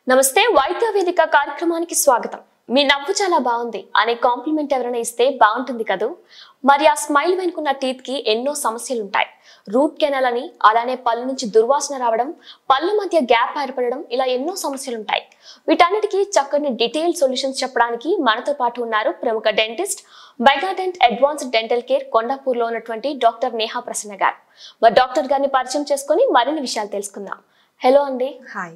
నమస్తే వైద్య వేదిక కార్యక్రమానికి స్వాగతం మీ నవ్వు చాలా బాగుంది అనే కాంప్లిమెంట్ ఎవరైనా ఇస్తే బాగుంటుంది కదూ మరి ఆ స్మైల్ వెనుకున్న టీత్ కి ఎన్నో సమస్యలు ఉంటాయి రూట్ కెనాల్ అని అలానే పళ్ళు నుంచి దుర్వాసన రావడం పళ్ళ మధ్య గ్యాప్ ఏర్పడడం ఇలా ఎన్నో సమస్యలు ఉంటాయి వీటన్నిటికీ చక్కని డీటెయిల్ సొల్యూషన్స్ చెప్పడానికి మనతో పాటు ఉన్నారు ప్రముఖ డెంటిస్ట్ బైగాడెంట్ అడ్వాన్స్డ్ డెంటల్ కేర్ కొండాపూర్లో ఉన్నటువంటి డాక్టర్ నేహా ప్రసన్న గారు మరి డాక్టర్ గారిని పరిచయం చేసుకొని మరిన్ని విషయాలు తెలుసుకుందాం హలో అండి హాయ్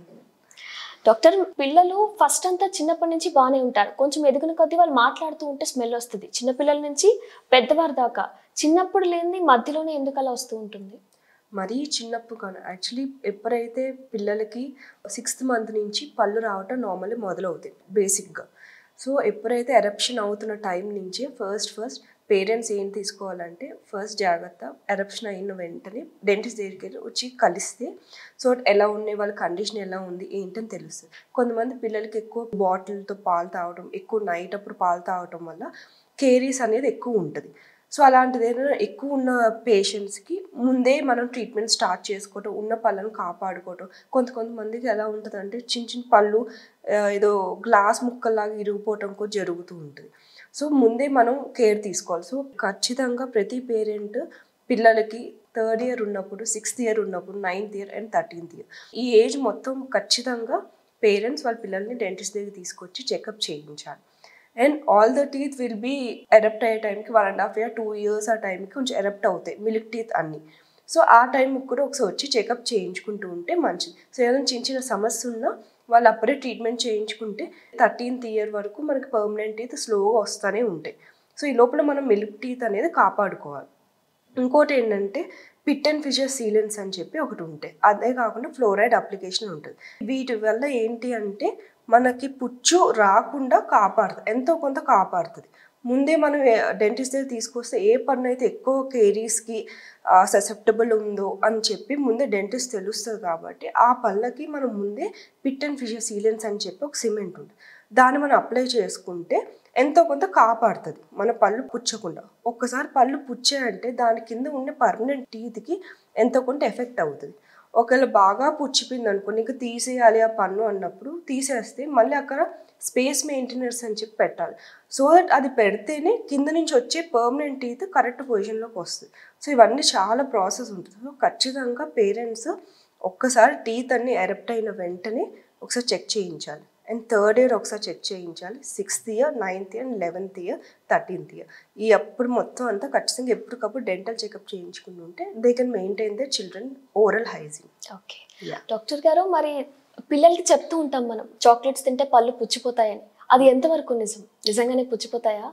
డాక్టర్ పిల్లలు ఫస్ట్ అంతా చిన్నప్పటి నుంచి బాగానే ఉంటారు కొంచెం ఎదిగిన కొద్దీ వాళ్ళు మాట్లాడుతూ ఉంటే స్మెల్ వస్తుంది చిన్నపిల్లల నుంచి పెద్దవారి దాకా చిన్నప్పుడు లేనిది మధ్యలోనే ఎందుకు అలా వస్తూ ఉంటుంది మరీ చిన్నప్పుడు కానీ యాక్చువల్లీ ఎప్పుడైతే పిల్లలకి సిక్స్త్ మంత్ నుంచి పళ్ళు రావటం నార్మల్లీ మొదలవుతాయి బేసిక్గా సో ఎప్పుడైతే ఎరప్షన్ అవుతున్న టైం నుంచే ఫస్ట్ ఫస్ట్ పేరెంట్స్ ఏం తీసుకోవాలంటే ఫస్ట్ జాగ్రత్త ఎరప్షన్ అయిన వెంటనే డెంటిస్ట్ దగ్గరికి వెళ్ళి వచ్చి కలిస్తే సో ఎలా ఉన్నాయి వాళ్ళ కండిషన్ ఎలా ఉంది ఏంటని తెలుస్తుంది కొంతమంది పిల్లలకి ఎక్కువ బాటిల్తో పాలు తాగడం ఎక్కువ నైట్ అప్పుడు పాలు తాగడం వల్ల కేరీస్ అనేది ఎక్కువ ఉంటుంది సో అలాంటిది ఏదైనా ఎక్కువ ఉన్న పేషెంట్స్కి ముందే మనం ట్రీట్మెంట్ స్టార్ట్ చేసుకోవటం ఉన్న పళ్ళను కాపాడుకోవటం కొంత కొంతమందికి ఎలా ఉంటుంది అంటే చిన్న చిన్న పళ్ళు ఆ, ఏదో గ్లాస్ ముక్కల్లాగా ఇరిగిపోవటం కూడా జరుగుతూ ఉంటుంది సో ముందే మనం కేర్ తీసుకోవాలి సో ఖచ్చితంగా ప్రతి పేరెంట్ పిల్లలకి థర్డ్ ఇయర్ ఉన్నప్పుడు సిక్స్త్ ఇయర్ ఉన్నప్పుడు ninth year and thirteenth year ఈ ఏజ్ మొత్తం ఖచ్చితంగా పేరెంట్స్ వాళ్ళ పిల్లల్ని డెంటిస్ట్ దగ్గర తీసుకొచ్చి చెకప్ చేయించాలి and all the teeth will be erupt అయ్యే టైంకి one and half year two years ఆ టైంకి కొంచెం ఎరప్ట్ అవుతాయి మిల్క్ టీత్ అన్ని సో ఆ టైంకి కూడా ఒకసారి వచ్చి చెకప్ చేయించుకుంటూ ఉంటే మంచిది సో ఏదైనా చిన్న చిన్న సమస్య ఉన్నా వాళ్ళు అప్పుడే ట్రీట్మెంట్ చేయించుకుంటే థర్టీన్త్ ఇయర్ వరకు మనకి పర్మనెంట్ టీత్ స్లోగా వస్తూనే ఉంటాయి సో ఈ లోపల మనం మిల్క్ టీత్ అనేది కాపాడుకోవాలి ఇంకోటి ఏంటంటే పిట్ అండ్ ఫిషర్ సీలెన్స్ అని చెప్పి ఒకటి ఉంటాయి అదే కాకుండా ఫ్లోరైడ్ అప్లికేషన్ ఉంటుంది వీటి వల్ల ఏంటి అంటే మనకి పుచ్చు రాకుండా కాపాడుతుంది ఎంతో కొంత కాపాడుతుంది ముందే మనం డెంటిస్ట్ దగ్గర తీసుకొస్తే ఏ పన్ను అయితే ఎక్కువ కేరీస్కి ససెప్టబుల్ ఉందో అని చెప్పి ముందే డెంటిస్ట్ తెలుస్తుంది కాబట్టి ఆ పళ్ళకి మనం ముందే పిట్ అండ్ ఫిషర్ సీలెన్స్ అని చెప్పి ఒక సిమెంట్ ఉంటుంది దాన్ని మనం అప్లై చేసుకుంటే ఎంతో కొంత కాపాడుతుంది మన పళ్ళు పుచ్చకుండా ఒక్కసారి పళ్ళు పుచ్చాయంటే దాని కింద ఉండే పర్మనెంట్ టీత్కి ఎంతో కొంత ఎఫెక్ట్ అవుతుంది ఒకవేళ బాగా పుచ్చిపోయింది అనుకోండి ఇంకా తీసేయాలి ఆ పన్ను అన్నప్పుడు తీసేస్తే మళ్ళీ అక్కడ స్పేస్ మెయింటెనర్స్ అని చెప్పి పెట్టాలి సో దట్ అది పెడితేనే కింద నుంచి వచ్చే పర్మనెంట్ టీత్ కరెక్ట్ పొజిషన్లోకి వస్తుంది సో ఇవన్నీ చాలా ప్రాసెస్ ఉంటుంది సో ఖచ్చితంగా పేరెంట్స్ ఒక్కసారి టీత్ అన్ని ఎరప్ట్ అయిన వెంటనే ఒకసారి చెక్ చేయించాలి అండ్ థర్డ్ ఇయర్ ఒకసారి చెక్ చేయించాలి sixth year ninth year eleventh year thirteenth year ఈ అప్పుడు మొత్తం అంతా ఖచ్చితంగా ఎప్పటికప్పుడు డెంటల్ చెకప్ చేయించుకుని ఉంటే they can maintain the children oral hygiene okay Yeah. Doctor గారు మరి పిల్లలకి చెప్తూ ఉంటాం మనం చాక్లెట్స్ తింటే పళ్ళు పుచ్చిపోతాయని అది ఎంతవరకు నిజం నిజంగానే పుచ్చిపోతాయా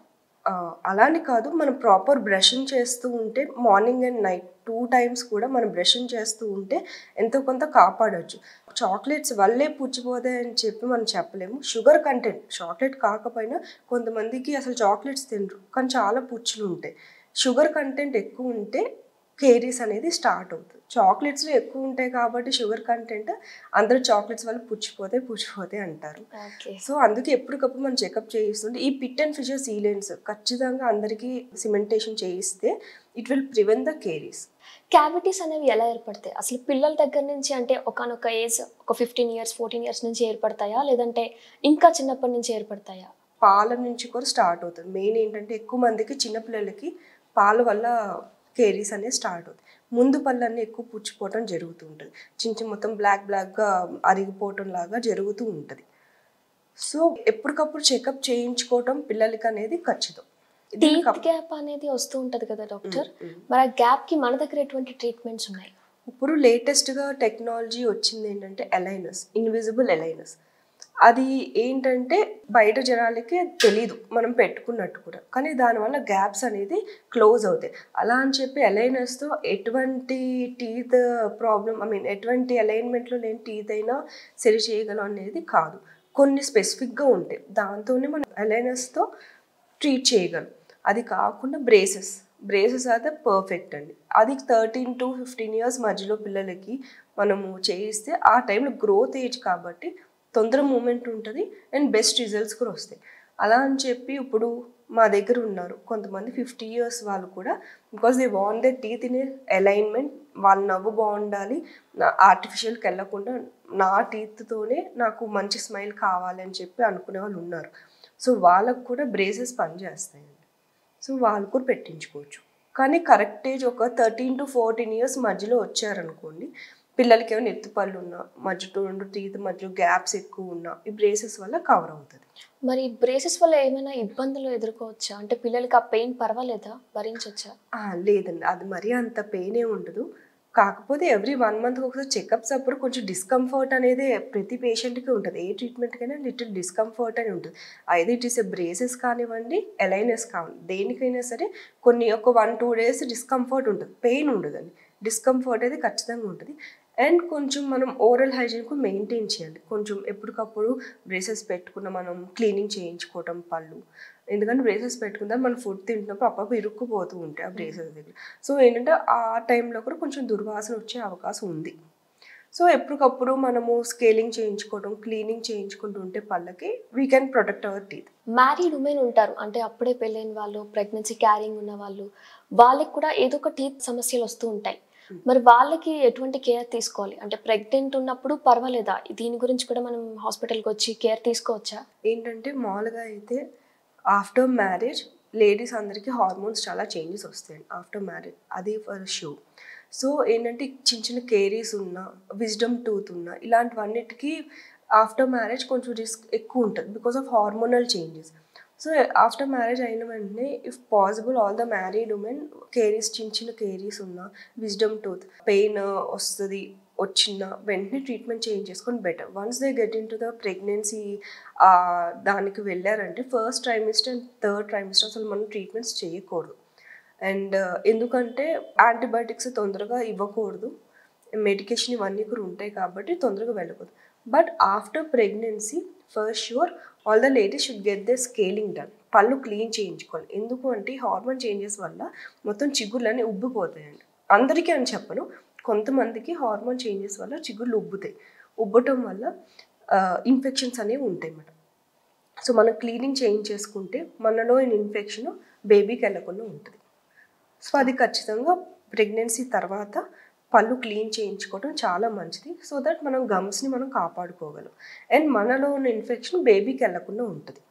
అలానే కాదు మనం ప్రాపర్ బ్రషింగ్ చేస్తూ ఉంటే morning and night two times కూడా మనం బ్రషింగ్ చేస్తూ ఉంటే ఎంతో కొంత కాపాడవచ్చు చాక్లెట్స్ వల్లే పుచ్చిపోతాయి అని చెప్పి మనం చెప్పలేము షుగర్ కంటెంట్ చాక్లెట్ కాకపోయినా కొంతమందికి అసలు చాక్లెట్స్ తినరు కానీ చాలా పుచ్చులు ఉంటాయి షుగర్ కంటెంట్ ఎక్కువ ఉంటే కేరీస్ అనేది స్టార్ట్ అవుతుంది చాక్లెట్స్లో ఎక్కువ ఉంటాయి కాబట్టి షుగర్ కంటెంట్ అందరూ చాక్లెట్స్ వల్ల పుచ్చిపోతే పుచ్చిపోతే అంటారు ఓకే సో అందుకే ఎప్పటికప్పుడు మనం చెకప్ చేయిస్తుంటే ఈ పిట్ అండ్ ఫిషర్ సీలెన్స్ ఖచ్చితంగా అందరికీ సిమెంటేషన్ చేయిస్తే it will prevent the caries cavities అనేవి ఎలా ఏర్పడతాయి అసలు పిల్లల దగ్గర నుంచి అంటే ఒకనొక ఏజ్ ఒక ఫిఫ్టీన్ ఇయర్స్ ఫోర్టీన్ ఇయర్స్ నుంచి ఏర్పడతాయా లేదంటే ఇంకా చిన్నప్పటి నుంచి ఏర్పడతాయా పాల నుంచి కూడా స్టార్ట్ అవుతుంది మెయిన్ ఏంటంటే ఎక్కువ మందికి చిన్నపిల్లలకి పాల వల్ల కేరీస్ అనేది స్టార్ట్ అవుతుంది ముందు పళ్ళన్నీ ఎక్కువ పుచ్చిపోవటం జరుగుతూ ఉంటుంది చిన్న చిన్న మొత్తం బ్లాక్ బ్లాక్గా అరిగిపోవటం లాగా జరుగుతూ ఉంటుంది సో ఎప్పటికప్పుడు చెకప్ చేయించుకోవటం పిల్లలకి అనేది ఖచ్చితం దీనికి టీత్ అప్- గ్యాప్ అనేది వస్తూ ఉంటది కదా డాక్టర్ ఉమ్, ఉమ్. మరి ఆ గ్యాప్ కి మన దగ్గర ఎటువంటి ట్రీట్మెంట్స్ ఉన్నాయి ఇప్పుడు లేటెస్ట్గా టెక్నాలజీ వచ్చింది ఏంటంటే అలైనస్ ఇన్విజిబుల్ అలైనస్ అది ఏంటంటే బయట జనాలకి తెలీదు మనం పెట్టుకున్నట్టు కూడా కానీ దానివల్ల గ్యాప్స్ అనేది క్లోజ్ అవుతాయి అలా అని చెప్పి అలైనస్తో ఎటువంటి టీత్ ప్రాబ్లం ఐ మీన్ ఎటువంటి అలైన్మెంట్లో లేని టీత్ అయినా సరి చేయగలం అనేది కాదు కొన్ని స్పెసిఫిక్గా ఉంటాయి దాంతోనే మనం అలైనస్తో ట్రీట్ చేయగలం అది కాకుండా బ్రేసెస్ బ్రేసెస్ అయితే పర్ఫెక్ట్ అండి అది థర్టీన్ టు ఫిఫ్టీన్ ఇయర్స్ మధ్యలో పిల్లలకి మనము చేయిస్తే ఆ టైంలో గ్రోత్ ఏజ్ కాబట్టి తొందర మూమెంట్ ఉంటుంది అండ్ బెస్ట్ రిజల్ట్స్ కూడా వస్తాయి అలా అని చెప్పి ఇప్పుడు మా దగ్గర ఉన్నారు కొంతమంది ఫిఫ్టీ ఇయర్స్ వాళ్ళు కూడా because they want they teeth in alignment వాళ్ళ నవ్వు బాగుండాలి నా ఆర్టిఫిషియల్కి వెళ్ళకుండా నా టీత్తోనే నాకు మంచి స్మైల్ కావాలి అని చెప్పి అనుకునే వాళ్ళు ఉన్నారు సో వాళ్ళకు కూడా బ్రేసెస్ పనిచేస్తాయండి సో వాళ్ళు కూడా పెట్టించుకోవచ్చు కానీ కరెక్ట్ ఏజ్ ఒక థర్టీన్ టు ఫోర్టీన్ ఇయర్స్ మధ్యలో వచ్చారనుకోండి పిల్లలకి ఏమైనా ఎత్తుపళ్ళు ఉన్నా మధ్య రెండు టీత్ మధ్యలో గ్యాప్స్ ఎక్కువ ఉన్నా ఈ బ్రేసెస్ వల్ల కవర్ అవుతుంది మరి బ్రేసెస్ వల్ల ఏమైనా ఇబ్బందులు ఎదుర్కోవచ్చా అంటే పిల్లలకి ఆ పెయిన్ పర్వాలేదా భరించవచ్చా ఆ, లేదండి అది మరీ అంత పెయినే ఉండదు కాకపోతే ఎవ్రీ వన్ మంత్ ఒకసారి చెకప్స్ అప్పుడు కొంచెం డిస్కంఫర్ట్ అనేది ప్రతి పేషెంట్కి ఉంటుంది ఏ ట్రీట్మెంట్కైనా లిటిల్ డిస్కంఫర్ట్ అని ఉంటుంది అయితే ఇట్ ఈస్ బ్రేసెస్ కానివ్వండి ఎలైనెస్ కానివ్వండి దేనికైనా సరే కొన్ని ఒక వన్ టూ డేస్ డిస్కంఫర్ట్ ఉంటుంది పెయిన్ ఉండదండి డిస్కంఫర్ట్ అయితే ఖచ్చితంగా ఉంటుంది అండ్ కొంచెం మనం ఓరల్ హైజీన్ కూడా మెయింటైన్ చేయాలి కొంచెం ఎప్పటికప్పుడు బ్రేసెస్ పెట్టుకున్న మనం క్లీనింగ్ చేయించుకోవటం పళ్ళు ఎందుకంటే బ్రేసెస్ పెట్టుకుందా మనం ఫుడ్ తింటున్నప్పుడు అప్పప్పుడు ఇరుక్కుపోతూ ఉంటాయి ఆ బ్రేసెస్ దగ్గర సో ఏంటంటే ఆ టైంలో కూడా కొంచెం దుర్వాసన వచ్చే అవకాశం ఉంది సో ఎప్పటికప్పుడు మనము స్కేలింగ్ చేయించుకోవడం క్లీనింగ్ చేసుకుంటూ ఉంటే పళ్ళకి we can protect our teeth married women ఉంటారు అంటే అప్పుడే పెళ్ళైన వాళ్ళు ప్రెగ్నెన్సీ క్యారింగ్ ఉన్న వాళ్ళు వాళ్ళకి కూడా ఏదో ఒక టీత్ సమస్యలు వస్తూ ఉంటాయి మరి వాళ్ళకి ఎటువంటి కేర్ తీసుకోవాలి అంటే ప్రెగ్నెంట్ ఉన్నప్పుడు పర్వాలేదా దీని గురించి కూడా మనం హాస్పిటల్కి వచ్చి కేర్ తీసుకోవచ్చా ఏంటంటే మామూలుగా అయితే ఆఫ్టర్ మ్యారేజ్ లేడీస్ అందరికీ హార్మోన్స్ చాలా చేంజెస్ వస్తాయండి ఆఫ్టర్ మ్యారేజ్ అది ఫర్ షూ సో ఏంటంటే చిన్న చిన్న కేరీస్ ఉన్నా విజ్డమ్ టూత్ ఉన్నా ఇలాంటివన్నిటికీ ఆఫ్టర్ మ్యారేజ్ కొంచెం రిస్క్ ఎక్కువ ఉంటుంది because of hormonal changes so after marriage అయిన వెంటనే if possible all the married women caries చిన్న చిన్న కేరీస్ ఉన్న విజ్డమ్ టూత్ పెయిన్ వస్తుంది వచ్చిన వెంటనే ట్రీట్మెంట్ చేంజ్ చేసుకొని better once they get in to the pregnancy దానికి వెళ్ళారంటే first trimester and third trimester అసలు మనం ట్రీట్మెంట్స్ చేయకూడదు అండ్ ఎందుకంటే యాంటీబయాటిక్స్ తొందరగా ఇవ్వకూడదు మెడికేషన్ ఇవన్నీ కూడా ఉంటాయి కాబట్టి తొందరగా వెళ్ళకూడదు but after pregnancy first sure all the ladies should get the scaling done పళ్ళు క్లీన్ చేయించుకోవాలి ఎందుకు అంటే హార్మోన్ చేంజెస్ వల్ల మొత్తం చిగుళ్ళని ఉబ్బిపోతాయండి అందరికీ అని చెప్పను కొంతమందికి హార్మోన్ చేంజెస్ వల్ల చిగుళ్ళు ఉబ్బుతాయి ఉబ్బటం వల్ల ఇన్ఫెక్షన్స్ అనేవి ఉంటాయి అన్నమాట సో మనం క్లీనింగ్ చేయించేసుకుంటే మనలో ఇన్ఫెక్షన్ బేబీకి వెళ్ళకుండా ఉంటుంది సో అది ఖచ్చితంగా ప్రెగ్నెన్సీ తర్వాత పళ్ళు క్లీన్ చేయించుకోవడం చాలా మంచిది సో దట్ మనం గమ్స్ని మనం కాపాడుకోగలం అండ్ మనలో ఉన్న ఇన్ఫెక్షన్ బేబీకి వెళ్ళకుండా ఉంటుంది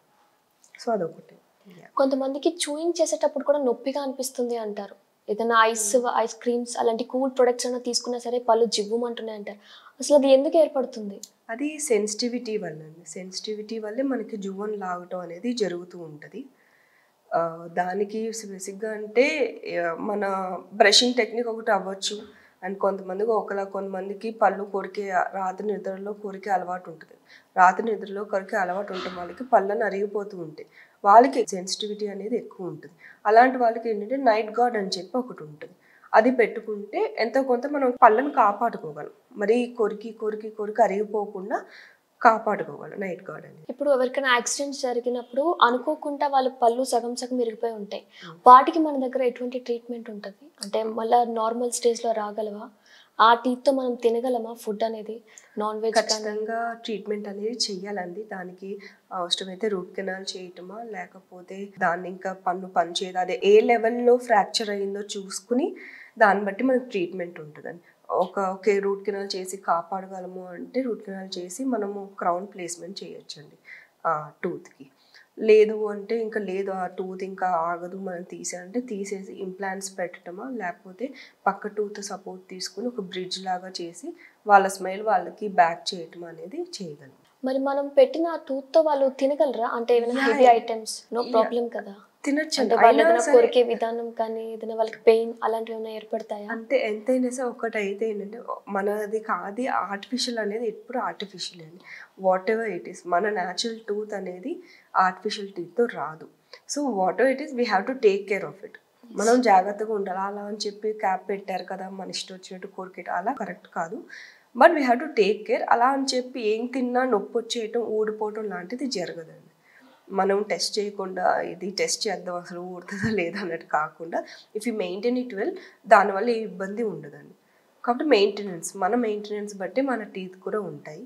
సో అదొకటి Yeah. కొంతమందికి చూయింగ్ చేసేటప్పుడు కూడా నొప్పిగా అనిపిస్తుంది అంటారు ఏదైనా ఐస్ ఐస్ క్రీమ్స్ అలాంటి కూల్ ప్రొడక్ట్స్ అయినా తీసుకున్నా సరే పళ్ళు జివ్వుమంటున్నాయి అంటారు అసలు అది ఎందుకు ఏర్పడుతుంది అది సెన్సిటివిటీ వల్ల అండి సెన్సిటివిటీ వల్లే మనకి జువ్వన్ లాగటం అనేది జరుగుతూ ఉంటుంది ఆ, దానికి బేసిక్గా అంటే ఆ, మన బ్రషింగ్ టెక్నిక్ ఒకటి అవ్వచ్చు అండ్ కొంతమందికి ఒకలా కొంతమందికి పళ్ళు కొరికే రాత్రి నిద్రలో కొరికే అలవాటు ఉంటుంది రాత్రి నిద్రలో కొరికే అలవాటు ఉంటుంది వాళ్ళకి పళ్ళని అరిగిపోతూ ఉంటాయి వాళ్ళకి సెన్సిటివిటీ అనేది ఎక్కువ ఉంటుంది అలాంటి వాళ్ళకి ఏంటంటే నైట్ గార్డ్ అని చెప్పి ఒకటి ఉంటుంది అది పెట్టుకుంటే ఎంతో కొంత మనం పళ్ళను కాపాడుకోగలం మరి కొరికి కొరికి కొరికి అరిగిపోకుండా కాపాడుకోగలం నైట్ గార్డ్ అనేది ఇప్పుడు ఎవరికైనా యాక్సిడెంట్స్ జరిగినప్పుడు అనుకోకుండా వాళ్ళ పళ్ళు సగం సగం ఇరిగిపోయి ఉంటాయి వాటికి మన దగ్గర ఎటువంటి ట్రీట్మెంట్ ఉంటుంది అంటే మళ్ళీ నార్మల్ స్టేజ్లో రాగలవా ఆ టీత్తో మనం తినగలమా ఫుడ్ అనేది నాన్ వెజ్ కానీ ఖచ్చితంగా ట్రీట్మెంట్ అనేది చెయ్యాలండి దానికి అవసరమైతే రూట్ కెనాల్ చేయటమా లేకపోతే దాన్ని ఇంకా పన్ను పని చేయదు అదే ఏ లెవెల్లో ఫ్రాక్చర్ అయ్యిందో చూసుకుని దాన్ని బట్టి మనకి ట్రీట్మెంట్ ఉంటుందండి ఒక ఒకే రూట్ కెనాల్ చేసి కాపాడగలము అంటే రూట్ కెనాల్ చేసి మనము క్రౌన్ ప్లేస్మెంట్ చేయొచ్చండి ఆ టూత్కి లేదు అంటే ఇంకా లేదు ఆ టూత్ ఇంకా ఆగదు మనం తీసేయాలంటే తీసేసి ఇంప్లాంట్స్ పెట్టడమా లేకపోతే పక్క టూత్ సపోర్ట్ తీసుకుని ఒక బ్రిడ్జ్ లాగా చేసి వాళ్ళ స్మైల్ వాళ్ళకి బ్యాక్ చేయటం అనేది చేయగలం మరి మనం పెట్టిన ఆ tooth తో వాళ్ళు తినగలరా అంటే ఏమైనా Yeah, heavy yeah. Items no problem కదా తినచ్చు అంటే వాళ్ళు ఏదైనా కొరికే విధానం కానీ ఏదైనా వాళ్ళకి పెయిన్ అలాంటివి ఏమైనా ఏర్పడతాయా అంటే ఎంతైనా సరే ఒకటి అయితే ఏంటంటే మనది కాదు ఆర్టిఫిషియల్ అనేది ఎప్పుడు ఆర్టిఫిషియల్ అండి వాట్ ఎవర్ ఇట్ ఈస్ మన న్యాచురల్ టూత్ అనేది ఆర్టిఫిషియల్ టీత్తో రాదు so whatever it is we have to take care of it మనం జాగ్రత్తగా ఉండాలి అలా అని చెప్పి క్యాప్ పెట్టారు కదా మన ఇష్టం వచ్చినట్టు కొరికేట అలా కరెక్ట్ కాదు but we have to take care అలా అని చెప్పి ఏం తిన్నా నొప్పి వచ్చేయటం ఊడిపోవటం లాంటిది జరగదండి మనం టెస్ట్ చేయకుండా ఇది టెస్ట్ చేద్దాం అసలు ఊడుతుందా లేదా అన్నట్టు కాకుండా if you maintain it well దానివల్ల ఏ ఇబ్బంది ఉండదండి కాబట్టి మెయింటెనెన్స్ మన మెయింటెనెన్స్ బట్టి మన టీత్ కూడా ఉంటాయి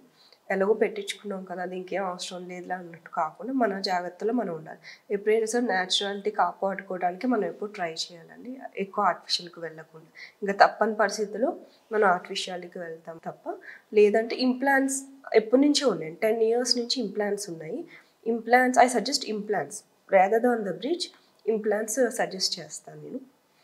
ఎలాగో పెట్టించుకున్నాం కదా అది ఇంకేం అవసరం లేదులే అన్నట్టు కాకుండా మన జాగ్రత్తలో మనం ఉండాలి ఎప్పుడైనా సరే న్యాచురాలిటీ కాపాడుకోవడానికి మనం ఎప్పుడు ట్రై చేయాలండి ఎక్కువ ఆర్టిఫిషియల్కి వెళ్ళకుండా ఇంకా తప్పని పరిస్థితుల్లో మనం ఆర్టిఫిషియాలిటీకి వెళ్తాం తప్ప లేదంటే ఇంప్లాంట్స్ ఎప్పటి నుంచో ఉన్నాయి టెన్ ఇయర్స్ నుంచి ఇంప్లాంట్స్ ఉన్నాయి implants I suggest implants rather than the bridge implants suggest చేస్తాను నేను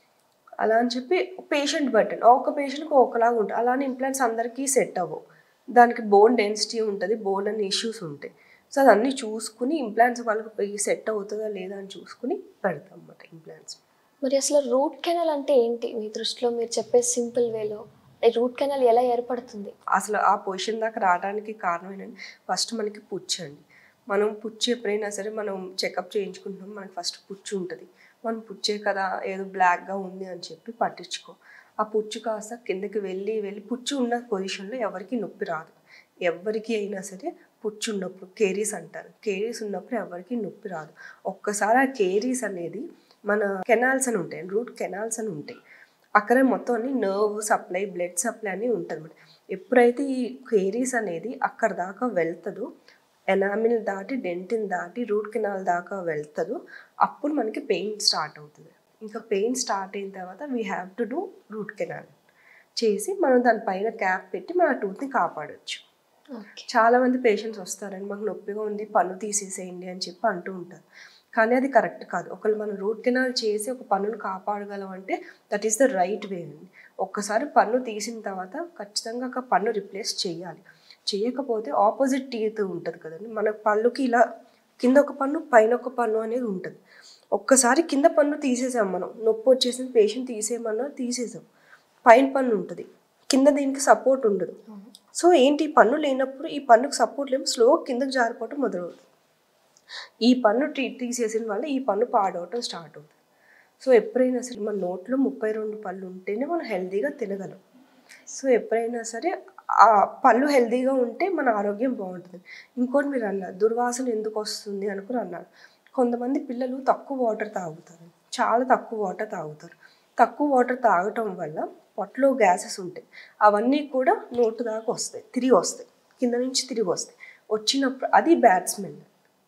అలా అని చెప్పి పేషెంట్ బట్టన్ ఒక పేషెంట్కి ఒకలాగా ఉంటుంది అలానే ఇంప్లాంట్స్ అందరికీ సెట్ అవ్వవు దానికి బోన్ డెన్సిటీ ఉంటుంది బోన్ అనే ఇష్యూస్ ఉంటాయి సో అదన్నీ చూసుకుని ఇంప్లాంట్స్ వాళ్ళకి సెట్ అవుతుందా లేదా అని చూసుకుని పెడతాం అన్నమాట ఇంప్లాంట్స్ మరి అసలు రూట్ కెనాల్ అంటే ఏంటి మీ దృష్టిలో మీరు చెప్పే సింపుల్ వేలో రూట్ కెనాల్ ఎలా ఏర్పడుతుంది అసలు ఆ పొజిషన్ దాకా రావడానికి కారణం ఏంటంటే ఫస్ట్ మనకి పుచ్చు అండి మనం పుచ్చు ఎప్పుడైనా సరే మనం చెకప్ చేయించుకుంటున్నాం మనకి ఫస్ట్ పుచ్చు ఉంటుంది మనం పుచ్చే కదా ఏదో బ్లాక్గా ఉంది అని చెప్పి పట్టించుకో ఆ పుచ్చు కాస్త కిందకి వెళ్ళి వెళ్ళి పుచ్చు ఉన్న పొజిషన్లో ఎవరికి నొప్పి రాదు ఎవరికి అయినా సరే పుచ్చు ఉన్నప్పుడు కేరీస్ అంటారు కేరీస్ ఉన్నప్పుడు ఎవరికి నొప్పి రాదు ఒక్కసారి ఆ కేరీస్ అనేది మన కెనాల్స్ అని ఉంటాయి రూట్ కెనాల్స్ అని ఉంటాయి అక్కడ మొత్తం అన్ని నర్వ్ సప్లై బ్లడ్ సప్లై అని ఉంటుంది అనమాట ఎప్పుడైతే ఈ కేరీస్ అనేది అక్కడ దాకా వెళ్తుందో ఎనామిల్ దాటి డెంటిన్ దాటి రూట్ కెనాల్ దాకా వెళ్తుందో అప్పుడు మనకి పెయిన్ స్టార్ట్ అవుతుంది ఇంకా పెయిన్ స్టార్ట్ అయిన తర్వాత we have to do root canal చేసి మనం దానిపైన క్యాప్ పెట్టి మన టూత్ని కాపాడొచ్చు ఓకే చాలా మంది పేషెంట్స్ వస్తారండి మాకు నొప్పిగా ఉంది పన్ను తీసేసేయండి అని చెప్పి అంటూ ఉంటారు కానీ అది కరెక్ట్ కాదు ఒకళ్ళు మనం రూట్ కెనాల్ చేసి ఒక పన్నును కాపాడగలం అంటే that is the right way అండి ఒక్కసారి పన్ను తీసిన తర్వాత ఖచ్చితంగా ఒక పన్ను రిప్లేస్ చేయాలి చేయకపోతే ఆపోజిట్ టీత్ ఉంటుంది కదండి మన పళ్ళుకి ఇలా కింద ఒక పన్ను పైన ఒక పన్ను అనేది ఉంటుంది ఒక్కసారి కింద పన్ను తీసేసాం మనం నొప్పి వచ్చేసిన పేషెంట్ తీసేయమన్నా తీసేసాం పైన పన్ను ఉంటుంది కింద దీనికి సపోర్ట్ ఉండదు సో ఏంటి ఈ పన్ను లేనప్పుడు ఈ పన్నుకు సపోర్ట్ లేము స్లో కిందకి జారిపోవటం మొదలవుతుంది ఈ పన్ను టీ తీసేసిన వల్ల ఈ పన్ను పాడవటం స్టార్ట్ అవుతుంది సో ఎప్పుడైనా సరే మన నోట్లో ముప్పై రెండు పళ్ళు ఉంటేనే మనం హెల్తీగా తినగలం సో ఎప్పుడైనా సరే ఆ పళ్ళు హెల్తీగా ఉంటే మన ఆరోగ్యం బాగుంటుంది ఇంకోటి మీరు అన్నారు దుర్వాసన ఎందుకు వస్తుంది అనుకుని అన్నారు కొంతమంది పిల్లలు తక్కువ వాటర్ తాగుతారు చాలా తక్కువ వాటర్ తాగుతారు తక్కువ వాటర్ తాగటం వల్ల పొట్టలో గ్యాసెస్ ఉంటాయి అవన్నీ కూడా నోటు దాకా వస్తాయి తిరిగి వస్తాయి కింద నుంచి తిరిగి వస్తాయి వచ్చినప్పుడు అది బ్యాడ్ స్మెల్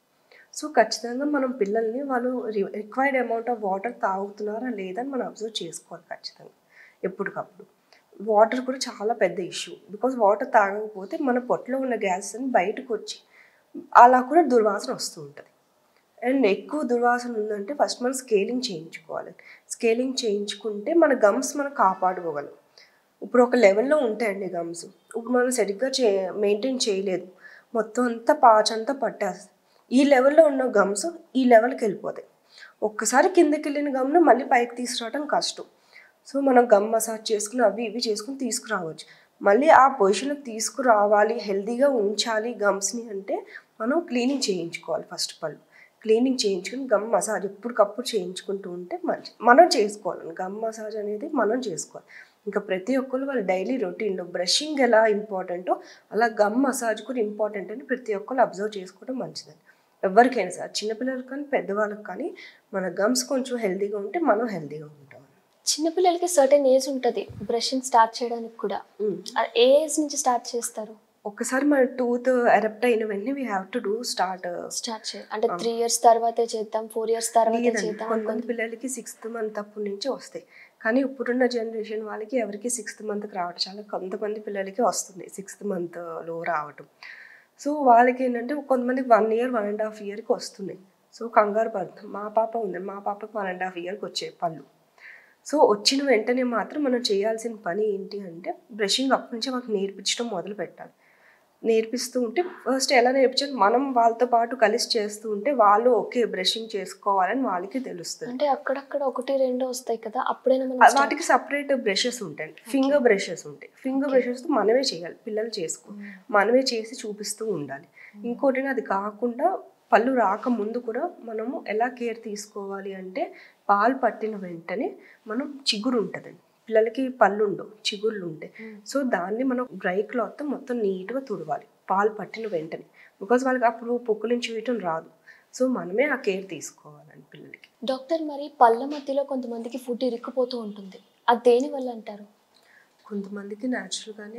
సో ఖచ్చితంగా మనం పిల్లల్ని వాళ్ళు రిక్వైర్డ్ అమౌంట్ ఆఫ్ వాటర్ తాగుతున్నారా లేదని మనం అబ్జర్వ్ చేసుకోవాలి ఖచ్చితంగా ఎప్పటికప్పుడు వాటర్ కూడా చాలా పెద్ద ఇష్యూ బికాజ్ వాటర్ తాగకపోతే మన పొట్టలో ఉన్న గ్యాస్ అని బయటకు వచ్చి అలా కూడా దుర్వాసన వస్తూ ఉంటుంది అండ్ ఎక్కువ దుర్వాసన ఉందంటే ఫస్ట్ మనం స్కేలింగ్ చేయించుకోవాలి స్కేలింగ్ చేయించుకుంటే మన గమ్స్ మనం కాపాడుకోగలం ఇప్పుడు ఒక లెవెల్లో ఉంటాయండి గమ్స్ ఇప్పుడు మనం సరిగ్గా చే మెయింటైన్ చేయలేదు మొత్తం అంతా పాచంతా పట్టేస్తుంది ఈ లెవెల్లో ఉన్న గమ్స్ ఈ లెవెల్కి వెళ్ళిపోతాయి ఒక్కసారి కిందకి వెళ్ళిన గమ్ను మళ్ళీ పైకి తీసుకురావడం కష్టం సో మనం గమ్ మసాజ్ చేసుకుని అవి ఇవి చేసుకుని తీసుకురావచ్చు మళ్ళీ ఆ పొజిషన్కి తీసుకురావాలి హెల్తీగా ఉంచాలి గమ్స్ని అంటే మనం క్లీనింగ్ చేయించుకోవాలి ఫస్ట్ ఆఫ్ ఆల్ క్లీనింగ్ చేయించుకుని గమ్ మసాజ్ ఎప్పటికప్పుడు చేయించుకుంటూ ఉంటే మంచి మనం చేసుకోవాలి గమ్ మసాజ్ అనేది మనం చేసుకోవాలి ఇంకా ప్రతి ఒక్కరు వాళ్ళ డైలీ రొటీన్లో బ్రషింగ్ ఎలా ఇంపార్టెంటో అలా గమ్ మసాజ్ కూడా ఇంపార్టెంట్ అని ప్రతి ఒక్కరు అబ్జర్వ్ చేసుకోవడం మంచిదండి ఎవరికైనా సార్ చిన్నపిల్లలకు కానీ పెద్దవాళ్ళకి కానీ మన గమ్స్ కొంచెం హెల్తీగా ఉంటే మనం హెల్తీగా ఉంటాం చిన్నపిల్లలకి సర్టెన్ ఏజ్ ఉంటుంది బ్రషింగ్ స్టార్ట్ చేయడానికి కూడా అది ఏ ఏజ్ నుంచి స్టార్ట్ చేస్తారు ఒక్కసారి మన టూత్ ఎరప్ట్ అయిన వెంటనే we have to do start start చేయాలి అంటే త్రీ ఇయర్స్ తర్వాతే చేద్దాం ఫోర్ ఇయర్స్ తర్వాతే లేదండి చేద్దాం కొంతమంది పిల్లలకి సిక్స్త్ మంత్ అప్పటి నుంచి వస్తాయి కానీ ఇప్పుడున్న జనరేషన్ వాళ్ళకి ఎవరికి సిక్స్త్ మంత్కి రావడం చాలా కొంతమంది పిల్లలకి వస్తుంది సిక్స్త్ మంత్లో రావటం సో వాళ్ళకి ఏంటంటే కొంతమందికి one year one and half ఇయర్కి వస్తున్నాయి సో కంగారు పడుతుంది మా పాప ఉంది మా పాపకి వన్ అండ్ హాఫ్ ఇయర్కి వచ్చాయి పళ్ళు సో వచ్చిన వెంటనే మాత్రం మనం చేయాల్సిన పని ఏంటి అంటే బ్రషింగ్ అప్పటి నుంచి మాకు నేర్పించడం మొదలు పెట్టాలి నేర్పిస్తూ ఉంటే ఫస్ట్ ఎలా నేర్పించాలి మనం వాళ్ళతో పాటు కలిసి చేస్తూ ఉంటే వాళ్ళు ఓకే బ్రషింగ్ చేసుకోవాలని వాళ్ళకి తెలుస్తుంది అంటే అక్కడక్కడ ఒకటి రెండు వస్తాయి కదా అప్పుడైనా మనం ఆ start- వాటికి సపరేట్ బ్రషెస్ ఉంటాయి ఫింగర్ బ్రషెస్ ఉంటాయి ఫింగర్ బ్రషెస్ మనమే చేయాలి పిల్లలు చేసుకో మనమే చేసి చూపిస్తూ ఉండాలి ఇంకోటి అది కాకుండా పళ్ళు రాకముందు కూడా మనము ఎలా కేర్ తీసుకోవాలి అంటే పాలు పట్టిన వెంటనే మనం చిగురు ఉంటుందండి పిల్లలకి పళ్ళు ఉండవు చిగుర్లు ఉంటాయి సో దాన్ని మనం డ్రై క్లాత్ మొత్తం నీట్గా తుడవాలి పాలు పట్టిన వెంటనే బికాజ్ వాళ్ళకి అప్పుడు పొక్కులించి వేయటం రాదు సో మనమే ఆ కేర్ తీసుకోవాలండి పిల్లలకి డాక్టర్ మరి పళ్ళ మధ్యలో కొంతమందికి ఫుడ్ ఇరుక్కుపోతూ ఉంటుంది అది దేని వల్ల అంటారు కొంతమందికి న్యాచురల్గానే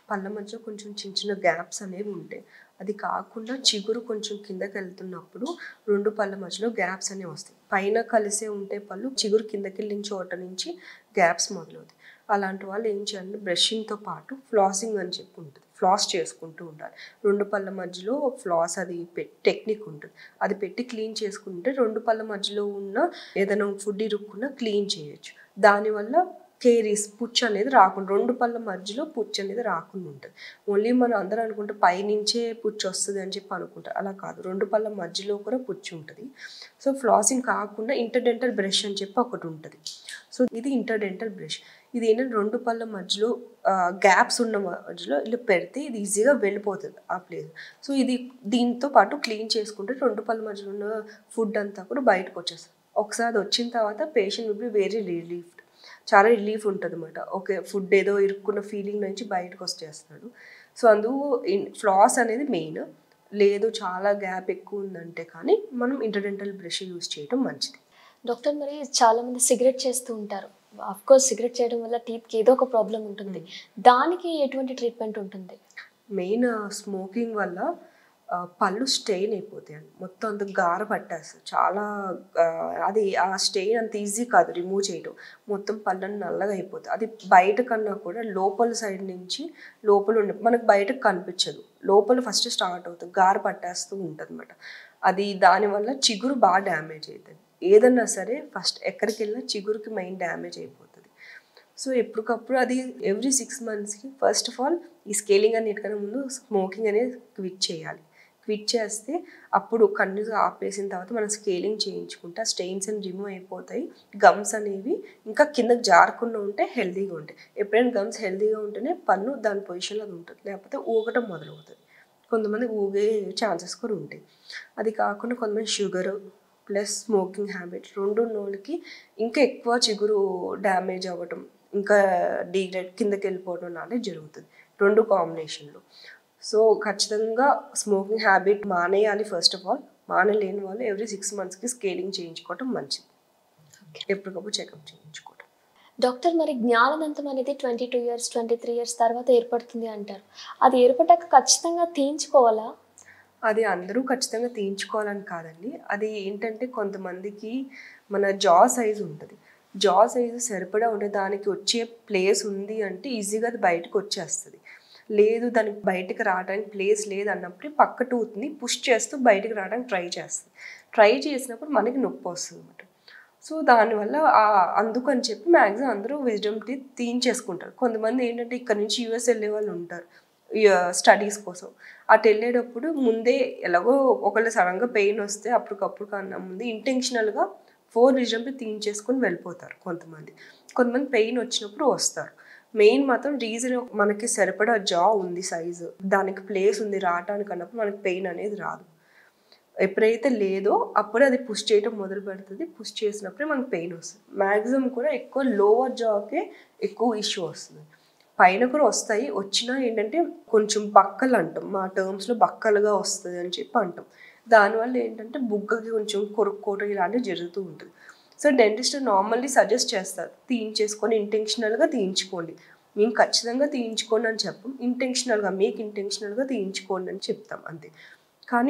పళ్ళ మధ్య కొంచెం చిన్న చిన్న గ్యాప్స్ అనేవి ఉంటాయి అది కాకుండా చిగురు కొంచెం కిందకి వెళ్తున్నప్పుడు రెండు పళ్ళ మధ్యలో గ్యాప్స్ అనేవి వస్తాయి పైన కలిసే ఉంటే పళ్ళు చిగురు కిందకి వెళ్ళిన చోట నుంచి గ్యాప్స్ మొదలవుతాయి అలాంటి వాళ్ళు ఏం చేయాలంటే బ్రషింగ్తో పాటు ఫ్లాసింగ్ అని చెప్పి ఉంటుంది ఫ్లాస్ చేసుకుంటూ ఉండాలి రెండు పళ్ళ మధ్యలో ఫ్లాస్ అది టెక్నిక్ ఉంటుంది అది పెట్టి క్లీన్ చేసుకుంటే రెండు పళ్ళ మధ్యలో ఉన్న ఏదైనా ఫుడ్ ఇరుక్కున్నా క్లీన్ చేయొచ్చు దానివల్ల కేరీస్ పుచ్చు అనేది రాకుండా రెండు పళ్ళ మధ్యలో పుచ్చు అనేది రాకుండా ఉంటుంది ఓన్లీ మనం అందరూ అనుకుంటే పైనుంచే పుచ్చు వస్తుంది అని చెప్పి అనుకుంటారు అలా కాదు రెండు పళ్ళ మధ్యలో కూడా పుచ్చు ఉంటుంది సో ఫ్లాసింగ్ కాకుండా ఇంటర్డెంటల్ బ్రష్ అని చెప్పి ఒకటి ఉంటుంది సో ఇది ఇంటర్డెంటల్ బ్రష్ ఇది ఏంటంటే రెండు పళ్ళ మధ్యలో గ్యాప్స్ ఉన్న మధ్యలో ఇలా పెడితే ఇది ఈజీగా వెళ్ళిపోతుంది ఆ ప్లేస్ సో ఇది దీంతో పాటు క్లీన్ చేసుకుంటే రెండు పళ్ళ మధ్యలో ఉన్న ఫుడ్ అంతా కూడా బయటకు వచ్చేస్తుంది ఒకసారి అది వచ్చిన తర్వాత patient will be very relief చాలా రిలీఫ్ ఉంటుంది అనమాట ఓకే ఫుడ్ ఏదో ఇరుక్కున్న ఫీలింగ్ నుంచి బయటకు వచ్చేస్తున్నాడు సో అందుకు ఫ్లాస్ అనేది మెయిన్ లేదు చాలా గ్యాప్ ఎక్కువ ఉందంటే కానీ మనం ఇంటర్డెంటల్ బ్రష్ యూస్ చేయడం మంచిది డాక్టర్ మరి చాలా మంది సిగరెట్ చేస్తూ ఉంటారు అఫ్ కోర్స్ సిగరెట్ చేయడం వల్ల టీత్కి ఏదో ఒక ప్రాబ్లం ఉంటుంది దానికి ఎటువంటి ట్రీట్మెంట్ ఉంటుంది మెయిన్ స్మోకింగ్ వల్ల ఆ, పళ్ళు స్టెయిన్ అయిపోతాయి మొత్తం అంత గార పట్టేస్తుంది చాలా ఆ, అది ఆ స్టెయిన్ అంత ఈజీ కాదు రిమూవ్ చేయడం మొత్తం పళ్ళని నల్లగా అయిపోతుంది అది బయట కన్నా కూడా లోపల సైడ్ నుంచి లోపల ఉండే మనకు బయటకు కనిపించదు లోపల ఫస్ట్ స్టార్ట్ అవుతుంది గార పట్టేస్తూ ఉంటుంది అనమాట అది దానివల్ల చిగురు బాగా డ్యామేజ్ అవుతుంది ఏదన్నా సరే ఫస్ట్ ఎక్కడికి వెళ్ళినా చిగురుకి మెయిన్ డ్యామేజ్ అయిపోతుంది సో ఎప్పటికప్పుడు అది ఎవ్రీ సిక్స్ మంత్స్కి ఫస్ట్ ఆఫ్ ఆల్ ఈ స్కేలింగ్ అన్నిటికన్నా ముందు స్మోకింగ్ అనేది క్విట్ చేయాలి క్విట్ చేస్తే అప్పుడు కంటిన్యూస్గా ఆపేసిన తర్వాత మనం స్కేలింగ్ చేయించుకుంటే ఆ స్టెయిన్స్ అని రిమూవ్ అయిపోతాయి గమ్స్ అనేవి ఇంకా కిందకి జారకుండా ఉంటే హెల్తీగా ఉంటాయి ఎప్పుడైనా గమ్స్ హెల్తీగా ఉంటేనే పన్ను దాని పొజిషన్లో అది ఉంటుంది లేకపోతే ఊగటం మొదలవుతుంది కొంతమంది ఊగే ఛాన్సెస్ కూడా ఉంటాయి అది కాకుండా కొంతమంది షుగర్ ప్లస్ స్మోకింగ్ హ్యాబిట్ రెండు ఉన్నోళ్ళకి ఇంకా ఎక్కువ చిగురు డ్యామేజ్ అవ్వటం ఇంకా డీగ్రేడ్ కిందకి వెళ్ళిపోవడం అనేది జరుగుతుంది రెండు కాంబినేషన్లో సో ఖచ్చితంగా స్మోకింగ్ హ్యాబిట్ మానేయాలి ఫస్ట్ ఆఫ్ ఆల్ మానలేని వాళ్ళు ఎవ్రీ సిక్స్ మంత్స్కి స్కేలింగ్ చేయించుకోవటం మంచిది ఎప్పటికప్పుడు చెకప్ చేయించుకోవటం డాక్టర్ మరి జ్ఞానదంతం అనేది twenty two years twenty three years తర్వాత ఏర్పడుతుంది అంటారు అది ఏర్పడ్డాక ఖచ్చితంగా తీయించుకోవాలా అది అందరూ ఖచ్చితంగా తీయించుకోవాలని కాదండి అది ఏంటంటే కొంతమందికి మన జా సైజ్ ఉంటుంది జా సైజు సరిపడా ఉండే దానికి వచ్చే ప్లేస్ ఉంది అంటే ఈజీగా అది బయటకు వచ్చేస్తుంది లేదు దానికి బయటకు రావడానికి ప్లేస్ లేదు అన్నప్పుడు పక్క టూత్ని పుష్ చేస్తూ బయటకు రావడానికి ట్రై చేస్తుంది ట్రై చేసినప్పుడు మనకి నొప్పి వస్తుంది అనమాట సో దానివల్ల ఆ- అందుకని చెప్పి మ్యాక్సిమం అందరూ విజ్డమ్ టీత్ తీయించేసుకుంటారు కొంతమంది ఏంటంటే ఇక్కడ నుంచి యూఎస్ వెళ్ళే వాళ్ళు ఉంటారు స్టడీస్ కోసం అటు వెళ్ళేటప్పుడు ముందే ఎలాగో ఒకళ్ళు సడన్గా పెయిన్ వస్తే అప్పటికప్పుడు కన్నా ముందు ఇంటెన్షనల్గా ఫోర్ విజమ్ తీయించేసుకొని వెళ్ళిపోతారు కొంతమంది కొంతమంది పెయిన్ వచ్చినప్పుడు వస్తారు మెయిన్ మాత్రం రీజన్ మనకి సరిపడా జా ఉంది సైజు దానికి ప్లేస్ ఉంది రావటానికి అన్నప్పుడు మనకి పెయిన్ అనేది రాదు ఎప్పుడైతే లేదో అప్పుడే అది పుష్ చేయడం మొదలు పెడుతుంది పుష్ చేసినప్పుడే మనకు పెయిన్ వస్తుంది మ్యాక్సిమం కూడా ఎక్కువ లోవర్ జాకే ఎక్కువ ఇష్యూ వస్తుంది పైన కూడా వస్తాయి వచ్చినా ఏంటంటే కొంచెం బక్కలు అంటాం మా టర్మ్స్లో బక్కలుగా వస్తుంది అని చెప్పి అంటాం దానివల్ల ఏంటంటే బుగ్గకి కొంచెం కొరుక్కోవడం ఇలాంటివి జరుగుతూ ఉంటుంది సో డెంటిస్ట్ నార్మల్లీ సజెస్ట్ చేస్తారు తీయించేసుకొని ఇంటెన్షనల్గా తీయించుకోండి మేము ఖచ్చితంగా తీయించుకోండి అని చెప్పం ఇంటెన్షనల్గా మీకు ఇంటెన్షనల్గా తీయించుకోండి అని చెప్తాం అంతే కానీ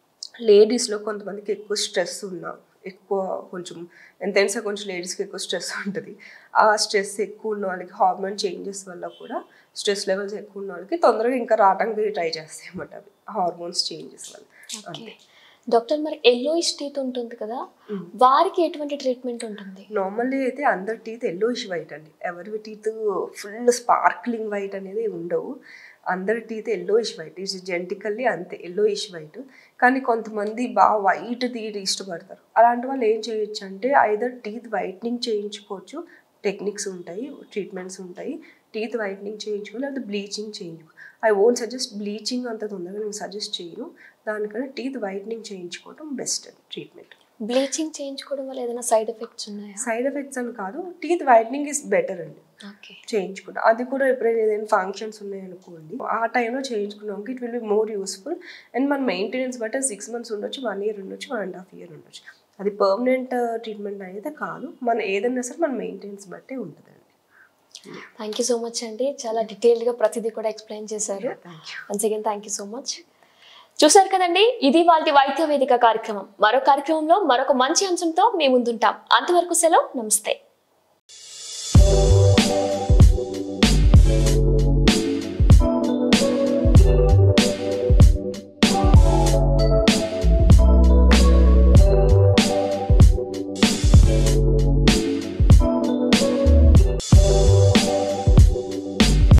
లేడీస్లో కొంతమందికి ఎక్కువ స్ట్రెస్ ఉన్నా ఎక్కువ కొంచెం ఎంతైనా కొంచెం లేడీస్కి ఎక్కువ స్ట్రెస్ ఉంటుంది ఆ స్ట్రెస్ ఎక్కువ ఉన్న వాళ్ళకి హార్మోన్ చేంజెస్ వల్ల కూడా స్ట్రెస్ లెవెల్స్ ఎక్కువ ఉన్న వాళ్ళకి తొందరగా ఇంకా రావడానికి ట్రై చేస్తాయి అన్నమాట అవి హార్మోన్స్ చేంజెస్ వల్ల అంతే డాక్టర్ మరి ఎల్లోయిష్ టీత్ ఉంటుంది కదా వారికి ఎటువంటి ట్రీట్మెంట్ ఉంటుంది నార్మల్లీ అయితే అందరి టీత్ ఎల్లోయిష్ వైట్ అండి ఎవరి టీత్ ఫుల్ స్పార్క్లింగ్ వైట్ అనేది ఉండవు అందరి టీత్ ఎల్లోయిష్ వైట్ ఇది జెంటికల్లీ అంతే ఎల్లోయిష్ వైట్ కానీ కొంతమంది బాగా వైట్ తీయడం ఇష్టపడతారు అలాంటి వాళ్ళు ఏం చేయొచ్చు అంటే ఐదర్ టీత్ వైట్నింగ్ చేయించుకోవచ్చు టెక్నిక్స్ ఉంటాయి ట్రీట్మెంట్స్ ఉంటాయి టీత్ వైట్నింగ్ చేయించుకో లేకపోతే బ్లీచింగ్ చేయించుకో ఐ ఓన్ సజెస్ట్ బ్లీచింగ్ అంత తొందరగా నేను సజెస్ట్ చేయను దానికన్నా టీత్ వైట్నింగ్ చేయించుకోవడం బెస్ట్ ట్రీట్మెంట్ బ్లీచింగ్ చేయించుకోవడం వల్ల ఏదైనా సైడ్ ఎఫెక్ట్స్ ఉన్నాయా సైడ్ ఎఫెక్ట్స్ అని కాదు టీత్ వైట్నింగ్ ఇస్ బెటర్ అండి ఓకే చేయించుకుంటాం అది కూడా ఎప్పుడైనా ఏదైనా ఫంక్షన్స్ ఉన్నాయనుకోండి ఆ టైంలో చేయించుకున్నాం it will be more useful and మన మెయింటెనెన్స్ బట్టి సిక్స్ మంత్స్ ఉండొచ్చు వన్ ఇయర్ ఉండొచ్చు వన్ అండ్ హాఫ్ ఇయర్ ఉండొచ్చు అది పర్మనెంట్ ట్రీట్మెంట్ అయితే కాదు మన ఏదైనా సరే మన మెయింటెనెన్స్ బట్టే ఉంటుందండి థ్యాంక్ యూ సో మచ్ అండి చాలా డీటెయిల్డ్గా ప్రతిదీ కూడా ఎక్స్ప్లెయిన్ చేశారు thank you once again thank you so much చూశారు కదండి ఇది వాళ్ళ వైద్య వేదిక కార్యక్రమం మరో కార్యక్రమంలో మరొక మంచి అంశంతో మీ ముందుంటాం అంతవరకు సెలవు నమస్తే